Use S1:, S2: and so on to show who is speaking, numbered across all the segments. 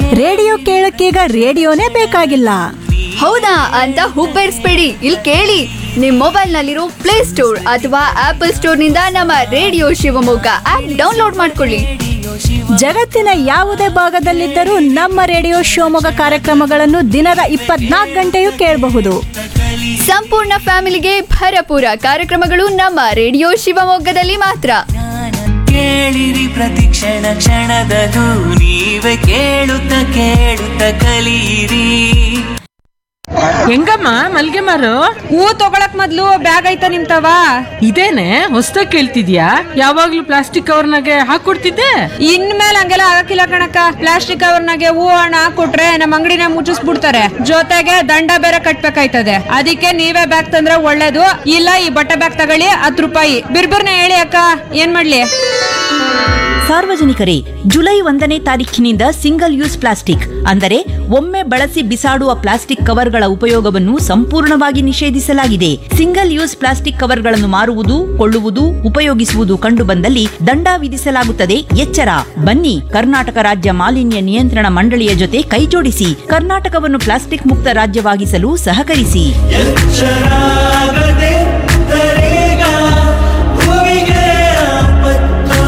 S1: radio ಕೇಳಕ್ಕೀಗ ರೇಡಿಯೋನೇ ಬೇಕಾಗಿಲ್ಲ
S2: ಹೌದಾ ಅಂತ ಹುಬ್ಬೇರಿಸ್ಬೇಡಿ ಇಲ್ಲಿ ಕೇಳಿ ನಿಮ್ ಮೊಬೈಲ್ ನಲ್ಲಿರೋ ಪ್ಲೇ ಸ್ಟೋರ್ ಅಥವಾ ಆಪಲ್ ಸ್ಟೋರ್ ನಿಂದ ನಮ್ಮ ರೇಡಿಯೋ ಶಿವಮೊಗ್ಗ ಆಪ್ ಡೌನ್ಲೋಡ್ ಮಾಡ್ಕೊಳ್ಳಿ
S1: ಜಗತ್ತಿನ ಯಾವುದೇ ಭಾಗದಲ್ಲಿದ್ದರೂ ನಮ್ಮ ರೇಡಿಯೋ ಶಿವಮೊಗ್ಗ ಕಾರ್ಯಕ್ರಮಗಳನ್ನು ದಿನದ ಇಪ್ಪತ್ನಾಲ್ಕು ಗಂಟೆಯೂ ಕೇಳಬಹುದು
S2: ಸಂಪೂರ್ಣ ಫ್ಯಾಮಿಲಿಗೆ ಭರಪೂರ ಕಾರ್ಯಕ್ರಮಗಳು ನಮ್ಮ ರೇಡಿಯೋ ಶಿವಮೊಗ್ಗದಲ್ಲಿ ಮಾತ್ರ
S3: ಕೇಳಿರಿ ಪ್ರತಿ ಕ್ಷಣ ಕ್ಷಣದದು ನೀವೇ ಕೇಳುತ್ತ ಕೇಳುತ್ತ ಕಲಿಯಿರಿ
S4: ಹೆಂಗಮ್ಮ ಮಲ್ಗೆ ಮಾರು
S5: ಹೂ ತಗೊಳಕ್ ಮೊದ್ಲು ಬ್ಯಾಗ್ ಐತ ನಿಮ್ತವ
S4: ಇದೇನೆ ಹೊಸ್ದಾಗ್ ಕೇಳ್ತಿದ್ಯಾ ಯಾವಾಗ್ಲೂ ಪ್ಲಾಸ್ಟಿಕ್ ಕವರ್ನಾಗೆ ಹಾಕೊಡ್ತಿದ್ದೆ
S5: ಇನ್ಮೇಲೆ ಹಂಗೆಲ್ಲ ಆಗಕ್ಕಿಲ್ಲ ಕಣಕ್ಕ ಪ್ಲಾಸ್ಟಿಕ್ ಕವರ್ನಾಗೆ ಹೂ ಹಣ ಹಾಕೊಟ್ರೆ ನಮ್ಮ ಅಂಗಡಿನ ಮುಚ್ಚಿಸ್ಬಿಡ್ತಾರೆ ಜೊತೆಗೆ ದಂಡ ಬೇರೆ ಕಟ್ಬೇಕಾಯ್ತದೆ ಅದಕ್ಕೆ ನೀವೇ ಬ್ಯಾಗ್ ತಂದ್ರೆ ಒಳ್ಳೇದು ಇಲ್ಲ ಈ ಬಟ್ಟೆ ಬ್ಯಾಗ್ ತಗೊಳ್ಳಿ ಹತ್ತು ರೂಪಾಯಿ ಬಿರ್ಬಿರ್ನ ಹೇಳಿ ಅಕ್ಕ ಏನ್ ಮಾಡ್ಲಿ
S6: ಸಾರ್ವಜನಿಕರೇ ಜುಲೈ ಒಂದನೇ ತಾರೀಖಿನಿಂದ ಸಿಂಗಲ್ ಯೂಸ್ ಪ್ಲಾಸ್ಟಿಕ್ ಅಂದರೆ ಒಮ್ಮೆ ಬಳಸಿ ಬಿಸಾಡುವ ಪ್ಲಾಸ್ಟಿಕ್ ಕವರ್ಗಳ ಉಪಯೋಗವನ್ನು ಸಂಪೂರ್ಣವಾಗಿ ನಿಷೇಧಿಸಲಾಗಿದೆ ಸಿಂಗಲ್ ಯೂಸ್ ಪ್ಲಾಸ್ಟಿಕ್ ಕವರ್ಗಳನ್ನು ಮಾರುವುದು ಕೊಳ್ಳುವುದು ಉಪಯೋಗಿಸುವುದು ಕಂಡುಬಂದಲ್ಲಿ ದಂಡ ವಿಧಿಸಲಾಗುತ್ತದೆ ಎಚ್ಚರ ಬನ್ನಿ ಕರ್ನಾಟಕ ರಾಜ್ಯ ಮಾಲಿನ್ಯ ನಿಯಂತ್ರಣ ಮಂಡಳಿಯ ಜೊತೆ ಕೈಜೋಡಿಸಿ ಕರ್ನಾಟಕವನ್ನು ಪ್ಲಾಸ್ಟಿಕ್ ಮುಕ್ತ ರಾಜ್ಯವಾಗಿಸಲು ಸಹಕರಿಸಿ
S3: ಶರಾಗದೆ ತರೇಗ ಭೂಮಿಗೆ ಆಪತ್ತು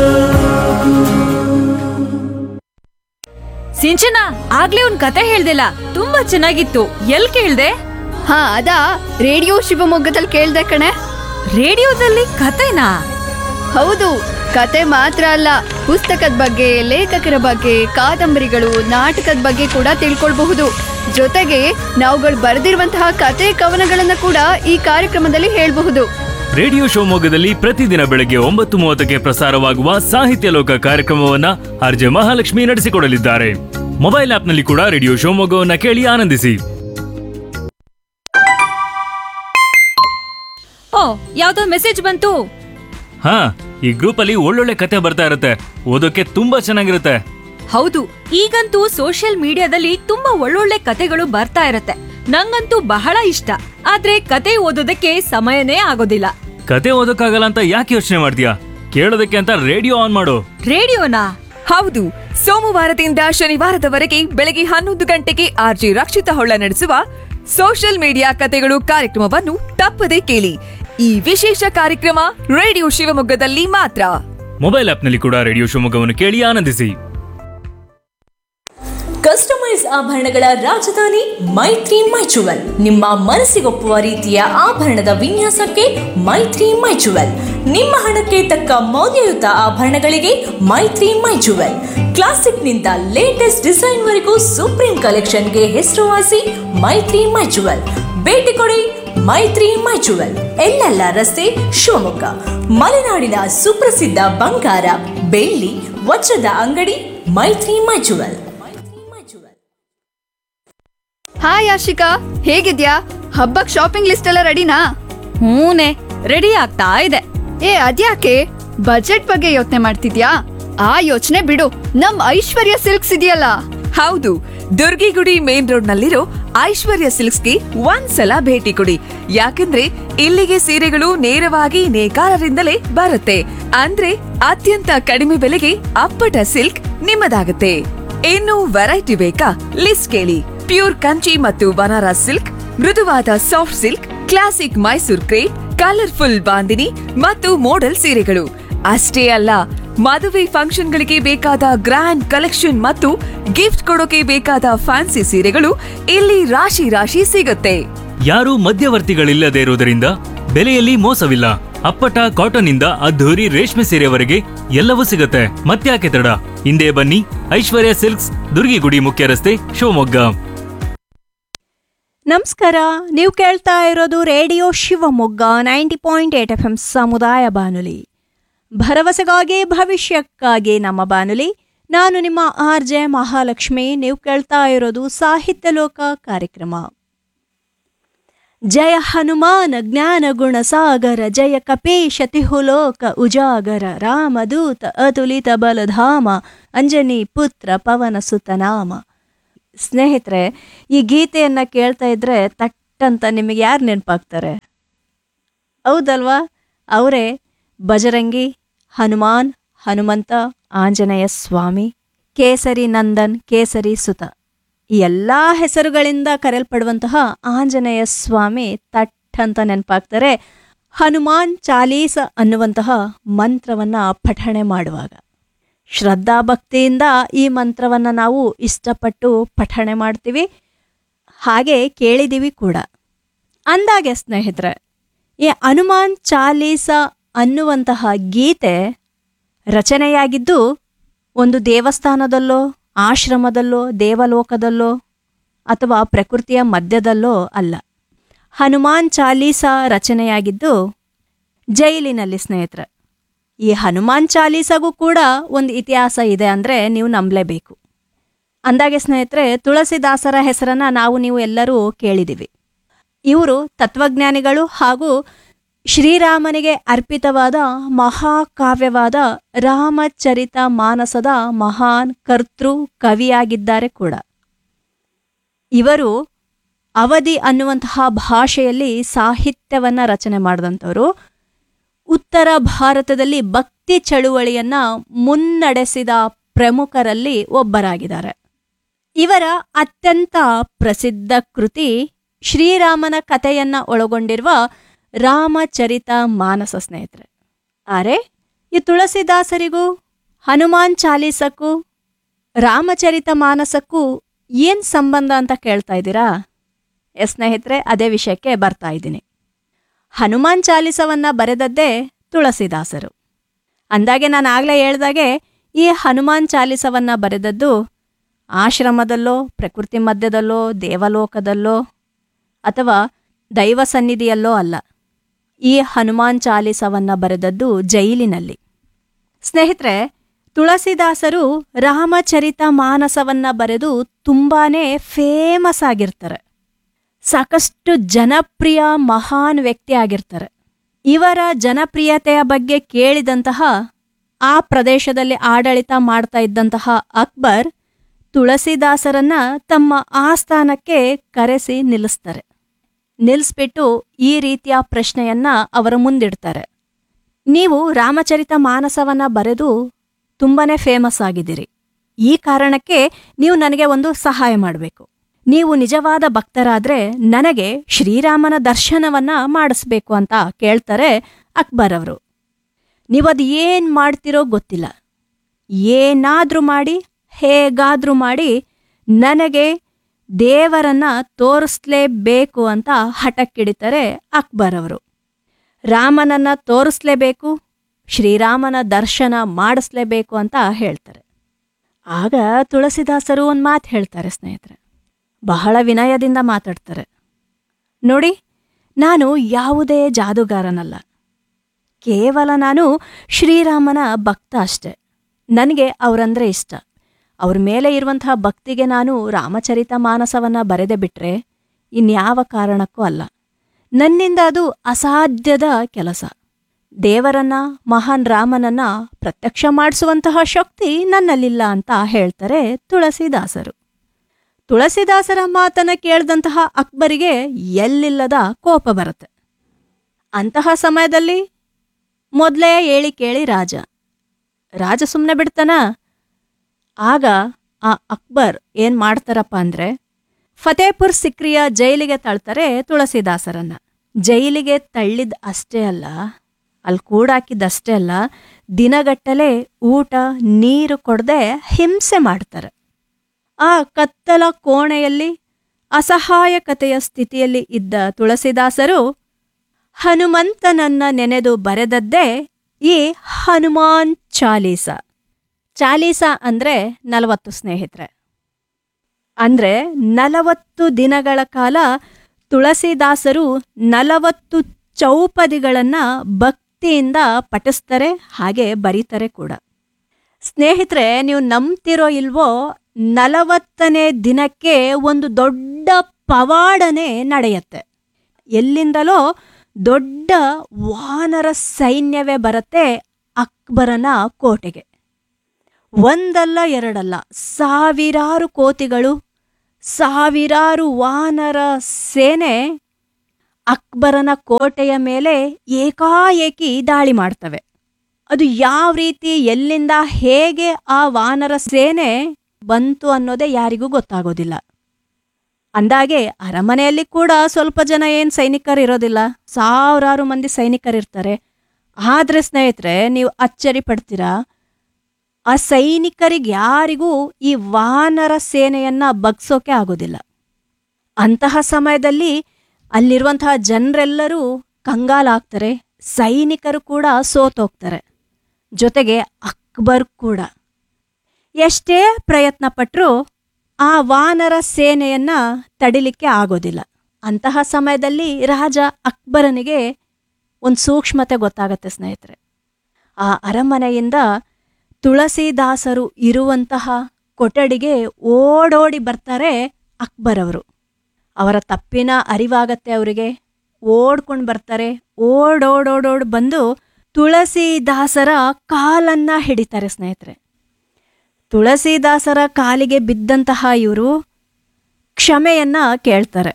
S7: ಸಿಂಚನ ಆಗ್ಲೇ ಒಂದ್ ಕತೆ ಹೇಳ್ದಿಲ್ಲ ತುಂಬಾ ಚೆನ್ನಾಗಿತ್ತು ಎಲ್ ಕೇಳ್ದೆ
S2: ಹಾ ಅದಾ ರೇಡಿಯೋ ಶಿವಮೊಗ್ಗದಲ್ಲಿ ಕೇಳ್ದೆ ಕಣೆ
S7: ರೇಡಿಯೋದಲ್ಲಿ ಕತೆನಾ
S2: ಹೌದು ಕತೆ ಮಾತ್ರ ಅಲ್ಲ ಪುಸ್ತಕದ ಬಗ್ಗೆ ಲೇಖಕರ ಬಗ್ಗೆ ಕಾದಂಬರಿಗಳು ನಾಟಕದ ಬಗ್ಗೆ ಕೂಡ ತಿಳ್ಕೊಳ್ಬಹುದು ಜೊತೆಗೆ ನಾವುಗಳು ಬರೆದಿರುವಂತಹ ಕತೆ ಕವನಗಳನ್ನ ಕೂಡ ಈ ಕಾರ್ಯಕ್ರಮದಲ್ಲಿ ಹೇಳಬಹುದು
S8: ರೇಡಿಯೋ ಶಿವಮೊಗ್ಗದಲ್ಲಿ ಪ್ರತಿದಿನ ಬೆಳಗ್ಗೆ ಒಂಬತ್ತು ಮೂವತ್ತಕ್ಕೆ ಪ್ರಸಾರವಾಗುವ ಸಾಹಿತ್ಯ ಲೋಕ ಕಾರ್ಯಕ್ರಮವನ್ನ ಆರ್ಜೆ ಮಹಾಲಕ್ಷ್ಮಿ ನಡೆಸಿಕೊಡಲಿದ್ದಾರೆ ಮೊಬೈಲ್ ಆಪ್ನಲ್ಲಿ ಕೂಡ ರೇಡಿಯೋ ಶಿವಮೊಗ್ಗವನ್ನ ಕೇಳಿ ಆನಂದಿಸಿ
S7: ಓ ಯಾವ್ದೋ ಮೆಸೇಜ್ ಬಂತು
S8: ಹಾ ಈ ಗ್ರೂಪ್ ಅಲ್ಲಿ ಒಳ್ಳೊಳ್ಳೆ ಕತೆ ಬರ್ತಾ ಇರುತ್ತೆ ಓದೋಕೆ ತುಂಬಾ ಚೆನ್ನಾಗಿರುತ್ತೆ
S7: ಹೌದು ಈಗಂತೂ ಸೋಷಿಯಲ್ ಮೀಡಿಯಾದಲ್ಲಿ ತುಂಬಾ ಒಳ್ಳೊಳ್ಳೆ ಕತೆಗಳು ಬರ್ತಾ ಇರತ್ತೆ ನಂಗಂತೂ ಬಹಳ ಇಷ್ಟ ಆದ್ರೆ ಕತೆ ಓದೋದಕ್ಕೆ ಸಮಯನೇ ಆಗೋದಿಲ್ಲ
S8: ಕತೆ ಓದೋಕ್ಕಾಗಲ್ಲ ಅಂತ ಯಾಕೆ ಯೋಚನೆ ಮಾಡ್ತೀಯಾ ಕೇಳೋದಕ್ಕೆ ಅಂತ ರೇಡಿಯೋ ಆನ್ ಮಾಡು
S7: ರೇಡಿಯೋನಾ
S9: ಹೌದು ಸೋಮವಾರದಿಂದ ಶನಿವಾರದವರೆಗೆ ಬೆಳಗ್ಗೆ ಹನ್ನೊಂದು ಗಂಟೆಗೆ ಆರ್ಜಿ ರಕ್ಷಿತ ಹೊಳ್ಳ ನಡೆಸುವ ಸೋಷಿಯಲ್ ಮೀಡಿಯಾ ಕತೆಗಳು ಕಾರ್ಯಕ್ರಮವನ್ನು ತಪ್ಪದೆ ಕೇಳಿ ಈ ವಿಶೇಷ ಕಾರ್ಯಕ್ರಮ ರೇಡಿಯೋ ಶಿವಮೊಗ್ಗದಲ್ಲಿ ಮಾತ್ರ
S8: ಮೊಬೈಲ್ ಆಪ್ನಲ್ಲಿ ಕೂಡ ರೇಡಿಯೋ ಶಿವಮೊಗ್ಗವನ್ನು ಕೇಳಿ ಆನಂದಿಸಿ
S10: ಕಸ್ಟಮೈಸ್ ಆಭರಣಗಳ ರಾಜಧಾನಿ ಮೈತ್ರಿ ಮೈಚುವಲ್ ನಿಮ್ಮ ಮನಸ್ಸಿಗೊಪ್ಪುವ ರೀತಿಯ ಆಭರಣದ ವಿನ್ಯಾಸಕ್ಕೆ ಮೈತ್ರಿ ಮೈಚುವಲ್ ನಿಮ್ಮ ಹಣಕ್ಕೆ ತಕ್ಕ ಮೌಲ್ಯಯುತ ಆಭರಣಗಳಿಗೆ ಮೈತ್ರಿ ಮೈಚುವಲ್ ಕ್ಲಾಸಿಕ್ನಿಂದ ಲೇಟೆಸ್ಟ್ ಡಿಸೈನ್ವರೆಗೂ ಸುಪ್ರೀಂ ಕಲೆಕ್ಷನ್ಗೆ ಹೆಸರುವಾಸಿ ಮೈತ್ರಿ ಮೈಚುವಲ್ ಭೇಟಿ ಕೊಡಿ ಮೈತ್ರಿ ಮೈಚುವಲ್ ಎಲ್ಲೆಲ್ಲ ರಸ್ತೆ ಶಿವಮೊಗ್ಗ ಮಲೆನಾಡಿನ ಸುಪ್ರಸಿದ್ಧ ಬಂಗಾರ ಬೆಳ್ಳಿ ವಜ್ರದ ಅಂಗಡಿ ಮೈತ್ರಿ ಮೈಚುವಲ್
S2: ಹಾಯ್ ಆಶಿಕಾ ಹೇಗಿದ್ಯಾ ಹಬ್ಬಕ್ ಶಾಪಿಂಗ್ ಲಿಸ್ಟ್ ಎಲ್ಲ ರೆಡಿನಾ
S7: ಹೂನೆ ರೆಡಿ ಆಗ್ತಾ ಇದೆ
S2: ಏ ಅದ್ಯಾಕೆ ಬಜೆಟ್ ಬಗ್ಗೆ ಯೋಚನೆ ಮಾಡ್ತಿದ್ಯಾ ಆ ಯೋಚನೆ ಬಿಡು ನಮ್ ಐಶ್ವರ್ಯ ಸಿಲ್ಕ್ಸ್ ಇದೆಯಲ್ಲ
S9: ಹೌದು ದುರ್ಗಿಗುಡಿ ಮೇನ್ ರೋಡ್ ನಲ್ಲಿರೋ ಐಶ್ವರ್ಯ ಸಿಲ್ಕ್ಸ್ಗೆ ಒಂದ್ಸಲ ಭೇಟಿ ಕೊಡಿ ಯಾಕಂದ್ರೆ ಇಲ್ಲಿಗೆ ಸೀರೆಗಳು ನೇರವಾಗಿ ನೇಕಾರರಿಂದಲೇ ಬರುತ್ತೆ ಅಂದ್ರೆ ಅತ್ಯಂತ ಕಡಿಮೆ ಬೆಲೆಗೆ ಅಪ್ಪಟ ಸಿಲ್ಕ್ ನಿಮ್ಮದಾಗುತ್ತೆ ಇನ್ನು ವೆರೈಟಿ ಬೇಕಾ ಲಿಸ್ಟ್ ಕೇಳಿ ಪ್ಯೂರ್ ಕಂಚಿ ಮತ್ತು ಬನಾರಸ್ ಸಿಲ್ಕ್ ಮೃದುವಾದ soft silk classic Mysore crepe colourful bandhani ಮತ್ತು ಮೋಡಲ್ ಸೀರೆಗಳು ಅಷ್ಟೇ ಅಲ್ಲ ಮದುವೆ ಫಂಕ್ಷನ್ಗಳಿಗೆ ಬೇಕಾದ ಗ್ರ್ಯಾಂಡ್ ಕಲೆಕ್ಷನ್ ಮತ್ತು ಗಿಫ್ಟ್ ಕೊಡೋಕೆ ಬೇಕಾದ ಫ್ಯಾನ್ಸಿ ಸೀರೆಗಳು ಇಲ್ಲಿ ರಾಶಿ ರಾಶಿ ಸಿಗುತ್ತೆ
S8: ಯಾರೂ ಮಧ್ಯವರ್ತಿಗಳಿಲ್ಲದೆ ಇರುವುದರಿಂದ ಬೆಲೆಯಲ್ಲಿ ಮೋಸವಿಲ್ಲ ಅಪ್ಪಟ ಕಾಟನ್ ಇಂದ ಅದ್ಧೂರಿ ರೇಷ್ಮೆ ಸೀರೆವರೆಗೆ ಎಲ್ಲವೂ ಸಿಗುತ್ತೆ ಮತ್ತ್ಯಾಕೆ ತಡ ಹಿಂದೆ ಬನ್ನಿ ಐಶ್ವರ್ಯ ಸಿಲ್ಕ್ಸ್ ದುರ್ಗಿಗುಡಿ ಮುಖ್ಯ ರಸ್ತೆ ಶಿವಮೊಗ್ಗ
S1: ನಮಸ್ಕಾರ ನೀವು ಕೇಳ್ತಾ ಇರೋದು radio Shivamogga ninety point eight F M ಸಮುದಾಯ ಬಾನುಲಿ ಭರವಸೆಗಾಗಿ ಭವಿಷ್ಯಕ್ಕಾಗಿ ನಮ್ಮ ಬಾನುಲಿ ನಾನು ನಿಮ್ಮ ಆರ್ ಜೆ ಮಹಾಲಕ್ಷ್ಮಿ ನೀವು ಕೇಳ್ತಾ ಇರೋದು ಸಾಹಿತ್ಯ ಲೋಕ ಕಾರ್ಯಕ್ರಮ ಜಯ ಹನುಮಾನ ಜ್ಞಾನ ಗುಣ ಸಾಗರ ಜಯ ಕಪೇಶ ತಿಹುಲೋಕ ಉಜಾಗರ ರಾಮದೂತ ಅತುಲಿತ ಬಲಧಾಮ ಅಂಜನಿ ಪುತ್ರ ಪವನ ಸುತನಾಮ ಸ್ನೇಹಿತರೆ ಈ ಗೀತೆಯನ್ನ ಕೇಳ್ತಾ ಇದ್ರೆ ತಟ್ಟಂತ ನಿಮಗೆ ಯಾರು ನೆನಪಾಗ್ತಾರೆ ಹೌದಲ್ವಾ ಅವರೇ ಬಜರಂಗಿ ಹನುಮಾನ್ ಹನುಮಂತ ಆಂಜನೇಯ ಸ್ವಾಮಿ ಕೇಸರಿ ನಂದನ್ ಕೇಸರಿ ಸುತ ಈ ಎಲ್ಲ ಹೆಸರುಗಳಿಂದ ಕರೆಯಲ್ಪಡುವಂತಹ ಆಂಜನೇಯ ಸ್ವಾಮಿ ತಟ್ ಅಂತ ನೆನಪಾಗ್ತಾರೆ ಹನುಮಾನ್ ಚಾಲೀಸ ಅನ್ನುವಂತಹ ಮಂತ್ರವನ್ನ ಪಠಣೆ ಮಾಡುವಾಗ ಶ್ರದ್ಧಾ ಭಕ್ತಿಯಿಂದ ಈ ಮಂತ್ರವನ್ನ ನಾವು ಇಷ್ಟಪಟ್ಟು ಪಠಣೆ ಮಾಡ್ತೀವಿ ಹಾಗೆ ಕೇಳಿದೀವಿ ಕೂಡ ಅಂದಾಗೆ ಸ್ನೇಹಿತರೆ ಈ ಹನುಮಾನ್ ಚಾಲೀಸ ಅನ್ನುವಂತಹ ಗೀತೆ ರಚನೆಯಾಗಿದ್ದು ಒಂದು ದೇವಸ್ಥಾನದಲ್ಲೋ ಆಶ್ರಮದಲ್ಲೋ ದೇವಲೋಕದಲ್ಲೋ ಅಥವಾ ಪ್ರಕೃತಿಯ ಮಧ್ಯದಲ್ಲೋ ಅಲ್ಲ ಹನುಮಾನ್ ಚಾಲೀಸ ರಚನೆಯಾಗಿದ್ದು ಜೈಲಿನಲ್ಲಿ ಸ್ನೇಹಿತರೆ ಈ ಹನುಮಾನ್ ಚಾಲೀಸಗೂ ಕೂಡ ಒಂದು ಇತಿಹಾಸ ಇದೆ ಅಂದರೆ ನೀವು ನಂಬಲೇಬೇಕು ಅಂದಾಗೆ ಸ್ನೇಹಿತರೆ ತುಳಸಿದಾಸರ ಹೆಸರನ್ನ ನಾವು ನೀವು ಎಲ್ಲರೂ ಕೇಳಿದಿವಿ ಇವರು ತತ್ವಜ್ಞಾನಿಗಳು ಹಾಗೂ ಶ್ರೀರಾಮನಿಗೆ ಅರ್ಪಿತವಾದ ಮಹಾಕಾವ್ಯವಾದ ರಾಮಚರಿತ ಮಾನಸದ ಮಹಾನ್ ಕರ್ತೃ ಕವಿಯಾಗಿದ್ದಾರೆ ಕೂಡ ಇವರು ಅವಧಿ ಅನ್ನುವಂತಹ ಭಾಷೆಯಲ್ಲಿ ಸಾಹಿತ್ಯವನ್ನ ರಚನೆ ಮಾಡಿದಂಥವರು ಉತ್ತರ ಭಾರತದಲ್ಲಿ ಭಕ್ತಿ ಚಳುವಳಿಯನ್ನ ಮುನ್ನಡೆಸಿದ ಪ್ರಮುಖರಲ್ಲಿ ಒಬ್ಬರಾಗಿದ್ದಾರೆ ಇವರ ಅತ್ಯಂತ ಪ್ರಸಿದ್ಧ ಕೃತಿ ಶ್ರೀರಾಮನ ಕಥೆಯನ್ನ ಒಳಗೊಂಡಿರುವ ರಾಮಚರಿತ ಮಾನಸ ಸ್ನೇಹಿತರೆ ಆದರೆ ಈ ತುಳಸಿದಾಸರಿಗೂ ಹನುಮಾನ್ ಚಾಲೀಸಕ್ಕೂ ರಾಮಚರಿತ ಮಾನಸಕ್ಕೂ ಏನ್ ಸಂಬಂಧ ಅಂತ ಕೇಳ್ತಾ ಇದ್ದೀರಾ ಎಸ್ ಸ್ನೇಹಿತರೆ ಅದೇ ವಿಷಯಕ್ಕೆ ಬರ್ತಾ ಇದ್ದೀನಿ ಹನುಮಾನ್ ಚಾಲೀಸವನ್ನ ಬರೆದದ್ದೇ ತುಳಸಿದಾಸರು ಅಂದಾಗೆ ನಾನು ಆಗಲೇ ಹೇಳ್ದಾಗೆ ಈ ಹನುಮಾನ್ ಚಾಲೀಸವನ್ನ ಬರೆದದ್ದು ಆಶ್ರಮದಲ್ಲೋ ಪ್ರಕೃತಿ ಮಧ್ಯದಲ್ಲೋ ದೇವಲೋಕದಲ್ಲೋ ಅಥವಾ ದೈವ ಸನ್ನಿಧಿಯಲ್ಲೋ ಅಲ್ಲ ಈ ಹನುಮಾನ್ ಚಾಲೀಸವನ್ನ ಬರೆದದ್ದು ಜೈಲಿನಲ್ಲಿ ಸ್ನೇಹಿತರೆ ತುಳಸಿದಾಸರು ರಾಮಚರಿತ ಮಾನಸವನ್ನ ಬರೆದು ತುಂಬಾನೇ ಫೇಮಸ್ ಆಗಿರ್ತಾರೆ ಸಾಕಷ್ಟು ಜನಪ್ರಿಯ ಮಹಾನ್ ವ್ಯಕ್ತಿ ಆಗಿರ್ತಾರೆ ಇವರ ಜನಪ್ರಿಯತೆಯ ಬಗ್ಗೆ ಕೇಳಿದಂತಹ ಆ ಪ್ರದೇಶದಲ್ಲಿ ಆಡಳಿತ ಮಾಡ್ತಾ ಇದ್ದಂತಹ ಅಕ್ಬರ್ ತುಳಸಿದಾಸರನ್ನ ತಮ್ಮ ಆಸ್ಥಾನಕ್ಕೆ ಕರೆಸಿ ನಿಲ್ಲಿಸ್ತಾರೆ ನಿಲ್ಲಿಸ್ಬಿಟ್ಟು ಈ ರೀತಿಯ ಪ್ರಶ್ನೆಯನ್ನ ಅವರ ಮುಂದಿಡ್ತಾರೆ ನೀವು ರಾಮಚರಿತ ಮಾನಸವನ್ನ ಬರೆದು ತುಂಬಾನೇ ಫೇಮಸ್ ಆಗಿದ್ದೀರಿ ಈ ಕಾರಣಕ್ಕೆ ನೀವು ನನಗೆ ಒಂದು ಸಹಾಯ ಮಾಡಬೇಕು ನೀವು ನಿಜವಾದ ಭಕ್ತರಾದ್ರೆ ನನಗೆ ಶ್ರೀರಾಮನ ದರ್ಶನವನ್ನ ಮಾಡಿಸ್ಬೇಕು ಅಂತ ಕೇಳ್ತಾರೆ ಅಕ್ಬರ್ ಅವರು ನೀವದು ಏನ್ ಮಾಡ್ತಿರೋ ಗೊತ್ತಿಲ್ಲ ಏನಾದ್ರೂ ಮಾಡಿ ಹೇಗಾದ್ರೂ ಮಾಡಿ ನನಗೆ ದೇವರನ್ನ ತೋರಿಸ್ಲೇಬೇಕು ಅಂತ ಹಠಕ್ಕಿಡಿತಾರೆ ಅಕ್ಬರ್ ಅವರು ರಾಮನನ್ನ ತೋರಿಸ್ಲೇಬೇಕು ಶ್ರೀರಾಮನ ದರ್ಶನ ಮಾಡಿಸ್ಲೇಬೇಕು ಅಂತ ಹೇಳ್ತಾರೆ ಆಗ ತುಳಸಿದಾಸರು ಒಂದು ಮಾತು ಹೇಳ್ತಾರೆ ಸ್ನೇಹಿತರೆ ಬಹಳ ವಿನಯದಿಂದ ಮಾತಾಡ್ತಾರೆ ನೋಡಿ ನಾನು ಯಾವುದೇ ಜಾದುಗಾರನಲ್ಲ ಕೇವಲ ನಾನು ಶ್ರೀರಾಮನ ಭಕ್ತ ಅಷ್ಟೆ ನನಗೆ ಅವರಂದ್ರೆ ಇಷ್ಟ ಅವ್ರ ಮೇಲೆ ಇರುವಂತಹ ಭಕ್ತಿಗೆ ನಾನು ರಾಮಚರಿತ ಮಾನಸವನ್ನ ಬರೆದೆ ಬಿಟ್ರೆ ಇನ್ಯಾವ ಕಾರಣಕ್ಕೂ ಅಲ್ಲ ನನ್ನಿಂದ ಅದು ಅಸಾಧ್ಯದ ಕೆಲಸ ದೇವರನ್ನ ಮಹಾನ್ ರಾಮನನ್ನ ಪ್ರತ್ಯಕ್ಷ ಮಾಡಿಸುವಂತಹ ಶಕ್ತಿ ನನ್ನಲ್ಲಿಲ್ಲ ಅಂತ ಹೇಳ್ತಾರೆ ತುಳಸಿದಾಸರು ತುಳಸಿದಾಸರ ಮಾತನ್ನ ಕೇಳಿದಂತಹ ಅಕ್ಬರಿಗೆ ಎಲ್ಲಿಲ್ಲದ ಕೋಪ ಬರುತ್ತೆ ಅಂತಹ ಸಮಯದಲ್ಲಿ ಮೊದಲೇ ಹೇಳಿ ಕೇಳಿ ರಾಜ ರಾಜ ಸುಮ್ಮನೆ ಬಿಡ್ತಾನ ಆಗ ಆ ಅಕ್ಬರ್ ಏನ್ ಮಾಡ್ತಾರಪ್ಪ ಅಂದ್ರೆ ಫತೇಪುರ್ ಸಿಕ್ರಿಯ ಜೈಲಿಗೆ ತಳ್ತಾರೆ ತುಳಸಿದಾಸರನ್ನ ಜೈಲಿಗೆ ತಳ್ಳಿದ್ ಅಷ್ಟೇ ಅಲ್ಲ ಅಲ್ಲಿ ಕೂಡಾಕಿದ್ದಷ್ಟೇ ಅಲ್ಲ ದಿನಗಟ್ಟಲೆ ಊಟ ನೀರು ಕೊಡದೆ ಹಿಂಸೆ ಮಾಡ್ತಾರೆ ಆ ಕತ್ತಲ ಕೋಣೆಯಲ್ಲಿ ಅಸಹಾಯಕತೆಯ ಸ್ಥಿತಿಯಲ್ಲಿ ಇದ್ದ ತುಳಸಿದಾಸರು ಹನುಮಂತನನ್ನ ನೆನೆದು ಬರೆದದ್ದೇ ಈ ಹನುಮಾನ್ ಚಾಲೀಸ ಚಾಲೀಸ ಅಂದ್ರೆ ನಲವತ್ತು ಸ್ನೇಹಿತರೆ ಅಂದ್ರೆ ನಲವತ್ತು ದಿನಗಳ ಕಾಲ ತುಳಸಿದಾಸರು ನಲವತ್ತು ಚೌಪದಿಗಳನ್ನ ಭಕ್ತಿಯಿಂದ ಪಠಿಸ್ತಾರೆ ಹಾಗೆ ಬರೀತಾರೆ ಕೂಡ ಸ್ನೇಹಿತರೆ ನೀವು ನಂಬ್ತಿರೋ ಇಲ್ವೋ ನಲವತ್ತನೇ ದಿನಕ್ಕೆ ಒಂದು ದೊಡ್ಡ ಪವಾಡನೆ ನಡೆಯುತ್ತೆ ಎಲ್ಲಿಂದಲೋ ದೊಡ್ಡ ವಾನರ ಸೈನ್ಯವೇ ಬರುತ್ತೆ ಅಕ್ಬರನ ಕೋಟೆಗೆ ಒಂದಲ್ಲ ಎರಡಲ್ಲ ಸಾವಿರಾರು ಕೋತಿಗಳು ಸಾವಿರಾರು ವಾನರ ಸೇನೆ ಅಕ್ಬರನ ಕೋಟೆಯ ಮೇಲೆ ಏಕಾಏಕಿ ದಾಳಿ ಮಾಡ್ತವೆ ಅದು ಯಾವ ರೀತಿ ಎಲ್ಲಿಂದ ಹೇಗೆ ಆ ವಾನರ ಸೇನೆ ಬಂತು ಅನ್ನೋದೇ ಯಾರಿಗೂ ಗೊತ್ತಾಗೋದಿಲ್ಲ ಅಂದಾಗೆ ಅರಮನೆಯಲ್ಲಿ ಕೂಡ ಸ್ವಲ್ಪ ಜನ ಏನು ಸೈನಿಕರು ಇರೋದಿಲ್ಲ ಸಾವಿರಾರು ಮಂದಿ ಸೈನಿಕರಿರ್ತಾರೆ ಆದರೆ ಸ್ನೇಹಿತರೆ ನೀವು ಅಚ್ಚರಿ ಪಡ್ತೀರಾ ಆ ಸೈನಿಕರಿಗೆ ಯಾರಿಗೂ ಈ ವಾನರ ಸೇನೆಯನ್ನ ಬಗ್ಸೋಕೆ ಆಗೋದಿಲ್ಲ ಅಂತಹ ಸಮಯದಲ್ಲಿ ಅಲ್ಲಿರುವಂತಹ ಜನರೆಲ್ಲರೂ ಕಂಗಾಲಾಗ್ತಾರೆ ಸೈನಿಕರು ಕೂಡ ಸೋತೋಗ್ತಾರೆ ಜೊತೆಗೆ ಅಕ್ಬರ್ ಕೂಡ ಎಷ್ಟೇ ಪ್ರಯತ್ನ ಪಟ್ಟರೂ ಆ ವಾನರ ಸೇನೆಯನ್ನ ತಡಿಲಿಕ್ಕೆ ಆಗೋದಿಲ್ಲ ಅಂತಹ ಸಮಯದಲ್ಲಿ ರಾಜ ಅಕ್ಬರನಿಗೆ ಒಂದು ಸೂಕ್ಷ್ಮತೆ ಗೊತ್ತಾಗತ್ತೆ ಸ್ನೇಹಿತರೆ ಆ ಅರಮನೆಯಿಂದ ತುಳಸಿದಾಸರು ಇರುವಂತಹ ಕೊಠಡಿಗೆ ಓಡೋಡಿ ಬರ್ತಾರೆ ಅಕ್ಬರ್ ಅವರು ಅವರ ತಪ್ಪಿನ ಅರಿವಾಗತ್ತೆ ಅವರಿಗೆ ಓಡ್ಕೊಂಡು ಬರ್ತಾರೆ ಓಡೋಡೋಡೋಡ್ ಬಂದು ತುಳಸಿದಾಸರ ಕಾಲನ್ನ ಹಿಡಿತಾರೆ ಸ್ನೇಹಿತರೆ ತುಳಸಿದಾಸರ ಕಾಲಿಗೆ ಬಿದ್ದಂತಹ ಇವರು ಕ್ಷಮೆಯನ್ನ ಕೇಳ್ತಾರೆ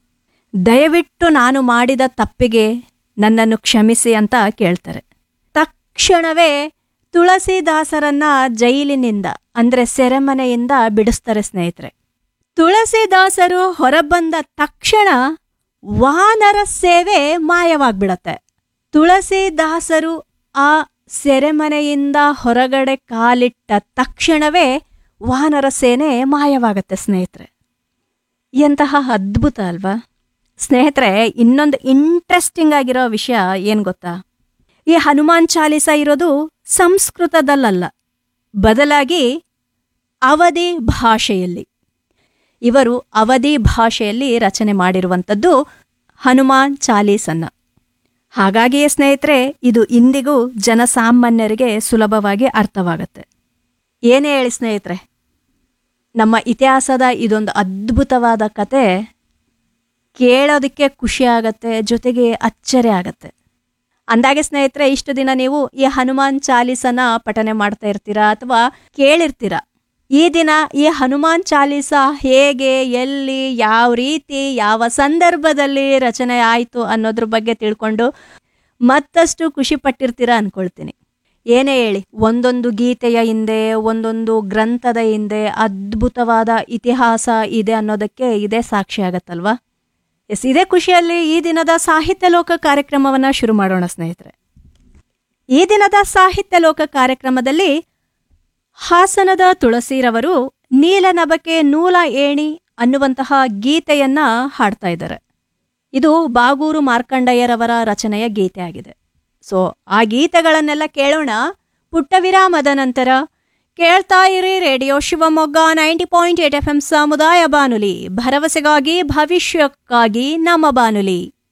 S1: ದಯವಿಟ್ಟು ನಾನು ಮಾಡಿದ ತಪ್ಪಿಗೆ ನನ್ನನ್ನು ಕ್ಷಮಿಸಿ ಅಂತ ಕೇಳ್ತಾರೆ ತಕ್ಷಣವೇ ತುಳಸಿದಾಸರನ್ನ ಜೈಲಿನಿಂದ ಅಂದ್ರೆ ಸೆರೆಮನೆಯಿಂದ ಬಿಡಿಸ್ತಾರೆ ಸ್ನೇಹಿತರೆ ತುಳಸಿದಾಸರು ಹೊರಬಂದ ತಕ್ಷಣ ವಾನರ ಸೇವೆ ಮಾಯವಾಗ್ಬಿಡತ್ತೆ ತುಳಸಿದಾಸರು ಆ ಸೆರೆಮನೆಯಿಂದ ಹೊರಗಡೆ ಕಾಲಿಟ್ಟ ತಕ್ಷಣವೇ ವಾನರ ಸೇನೆ ಮಾಯವಾಗತ್ತೆ ಸ್ನೇಹಿತರೆ ಎಂತಹ ಅದ್ಭುತ ಅಲ್ವಾ ಸ್ನೇಹಿತರೆ ಇನ್ನೊಂದು ಇಂಟ್ರೆಸ್ಟಿಂಗ್ ಆಗಿರೋ ವಿಷಯ ಏನು ಗೊತ್ತಾ ಈ ಹನುಮಾನ್ ಚಾಲಿಸ ಇರೋದು ಸಂಸ್ಕೃತದಲ್ಲಲ್ಲ ಬದಲಾಗಿ ಅವಧಿ ಭಾಷೆಯಲ್ಲಿ ಇವರು ಅವಧಿ ಭಾಷೆಯಲ್ಲಿ ರಚನೆ ಮಾಡಿರುವಂಥದ್ದು ಹನುಮಾನ್ ಚಾಲೀಸನ್ನ ಹಾಗಾಗಿಯೇ ಸ್ನೇಹಿತರೆ ಇದು ಇಂದಿಗೂ ಜನಸಾಮಾನ್ಯರಿಗೆ ಸುಲಭವಾಗಿ ಅರ್ಥವಾಗತ್ತೆ ಏನೇ ಹೇಳಿ ಸ್ನೇಹಿತರೆ ನಮ್ಮ ಇತಿಹಾಸದ ಇದೊಂದು ಅದ್ಭುತವಾದ ಕತೆ ಕೇಳೋದಕ್ಕೆ ಖುಷಿ ಆಗತ್ತೆ ಜೊತೆಗೆ ಅಚ್ಚರಿ ಆಗತ್ತೆ ಅಂದಾಗೆ ಸ್ನೇಹಿತರೆ ಇಷ್ಟು ದಿನ ನೀವು ಈ ಹನುಮಾನ್ ಚಾಲೀಸನ ಪಠನೆ ಮಾಡ್ತಾ ಇರ್ತೀರಾ ಅಥವಾ ಕೇಳಿರ್ತೀರಾ ಈ ದಿನ ಈ ಹನುಮಾನ್ ಚಾಲೀಸ ಹೇಗೆ ಎಲ್ಲಿ ಯಾವ ರೀತಿ ಯಾವ ಸಂದರ್ಭದಲ್ಲಿ ರಚನೆ ಆಯಿತು ಅನ್ನೋದ್ರ ಬಗ್ಗೆ ತಿಳ್ಕೊಂಡು ಮತ್ತಷ್ಟು ಖುಷಿ ಪಟ್ಟಿರ್ತೀರಾ ಅನ್ಕೊಳ್ತೀನಿ ಏನೇ ಹೇಳಿ ಒಂದೊಂದು ಗೀತೆಯ ಹಿಂದೆ ಒಂದೊಂದು ಗ್ರಂಥದ ಹಿಂದೆ ಅದ್ಭುತವಾದ ಇತಿಹಾಸ ಇದೆ ಅನ್ನೋದಕ್ಕೆ ಇದೇ ಸಾಕ್ಷಿ ಆಗತ್ತಲ್ವಾ ಎಸ್ ಇದೇ ಖುಷಿಯಲ್ಲಿ ಈ ದಿನದ ಸಾಹಿತ್ಯ ಲೋಕ ಕಾರ್ಯಕ್ರಮವನ್ನು ಶುರು ಮಾಡೋಣ ಸ್ನೇಹಿತರೆ ಈ ದಿನದ ಸಾಹಿತ್ಯ ಲೋಕ ಕಾರ್ಯಕ್ರಮದಲ್ಲಿ ಹಾಸನದ ತುಳಸಿರವರು ನೀಲನಭಕೆ ನೂಲ ಏಣಿ ಅನ್ನುವಂತಹ ಗೀತೆಯನ್ನ ಹಾಡ್ತಾ ಇದ್ದಾರೆ ಇದು ಬಾಗೂರು ಮಾರ್ಕಂಡಯ್ಯರವರ ರಚನೆಯ ಗೀತೆ ಆಗಿದೆ ಸೊ ಆ ಗೀತೆಗಳನ್ನೆಲ್ಲ ಕೇಳೋಣ ಪುಟ್ಟ ವಿರಾಮದ ನಂತರ ಕೇಳ್ತಾ ಇರಿ radio Shivamogga ninety point eight F M ಸಮುದಾಯ ಬಾನುಲಿ ಭರವಸೆಗಾಗಿ ಭವಿಷ್ಯಕ್ಕಾಗಿ ನಮ್ಮ ಬಾನುಲಿ